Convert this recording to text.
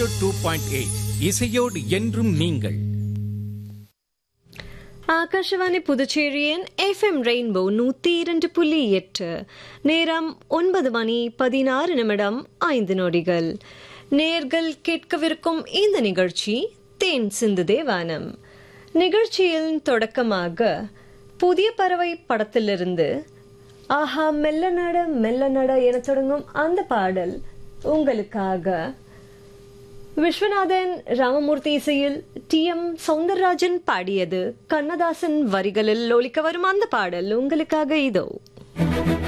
zero two point eight இசையோடு என்றும் நீங்கள் ஆகாஷவாணி புதுச்சேரியின் எஃப்எம் ரெயின்போ நூத்தி இரண்டு புள்ளி எட்டு நேரம் ஒன்பது மணி பதினாறு நிமிடம் ஐந்து நொடிகள் நேர்கள் கேட்கவிருக்கும் இந்த நிகழ்ச்சி தேன் சிந்து தேவானம் நிகழ்ச்சியில் தொடக்கமாக புதிய பறவை படத்திலிருந்து ஆஹா மெல்ல நட மெல்ல நட என தொடங்கும் அந்த பாடல் உங்களுக்காக விஸ்வநாதன் ராமமூர்த்தி இசையில் டி எம் சவுந்தரராஜன் பாடியது கண்ணதாசன் வரிகளில் ஒலிக்க வரும் அந்த பாடல் உங்களுக்காக இதோ